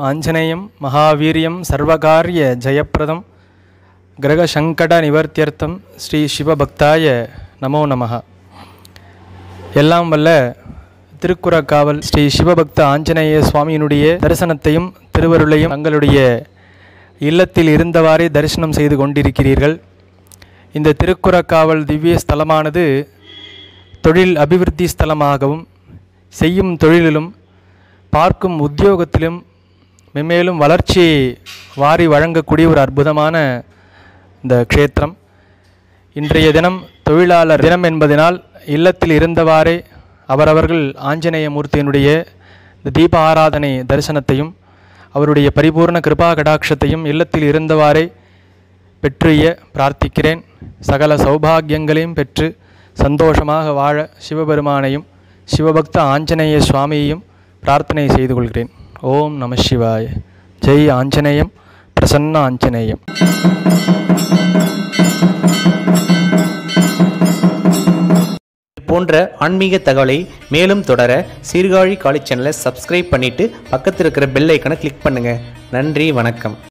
ஆஞ்சநேயம் மகாவீரியம் சர்வகாரிய ஜெயப்பிரதம் கிரகசங்கட நிவர்த்தியர்த்தம் ஸ்ரீ சிவபக்தாய நமோ நமஹ எல்லாம் வல்ல திருக்குறக்காவல் ஸ்ரீ சிவபக்த ஆஞ்சநேய சுவாமியினுடைய தரிசனத்தையும் திருவருளையும் தங்களுடைய இல்லத்தில் இருந்தவாறே தரிசனம் செய்து கொண்டிருக்கிறீர்கள் இந்த திருக்குறக்காவல் திவ்ய ஸ்தலமானது தொழில் அபிவிருத்தி ஸ்தலமாகவும் செய்யும் தொழிலிலும் பார்க்கும் உத்தியோகத்திலும் மென்மேலும் வளர்ச்சியை வாரி வழங்கக்கூடிய ஒரு அற்புதமான இந்த க்ஷேத்திரம் இன்றைய தினம் தொழிலாளர் தினம் என்பதனால் இல்லத்தில் இருந்தவாறே அவரவர்கள் ஆஞ்சநேய மூர்த்தியினுடைய இந்த தீப ஆராதனை தரிசனத்தையும் அவருடைய பரிபூர்ண கிருபா கடாட்சத்தையும் இல்லத்தில் இருந்தவாறே பெற்றுய பிரார்த்திக்கிறேன் சகல சௌபாகியங்களையும் பெற்று சந்தோஷமாக வாழ சிவபெருமானையும் சிவபக்த ஆஞ்சநேய சுவாமியையும் பிரார்த்தனை செய்து கொள்கிறேன் ஓம் நம சிவாய ஜெய் ஆஞ்சநேயம் பிரசன்ன ஆஞ்சநேயம் போன்ற ஆன்மீக தகவலை மேலும் தொடர சீர்காழி காலேஜ் சேனலை சப்ஸ்கிரைப் பண்ணிட்டு பக்கத்தில் இருக்கிற பெல் ஐக்கனை கிளிக் பண்ணுங்க நன்றி வணக்கம்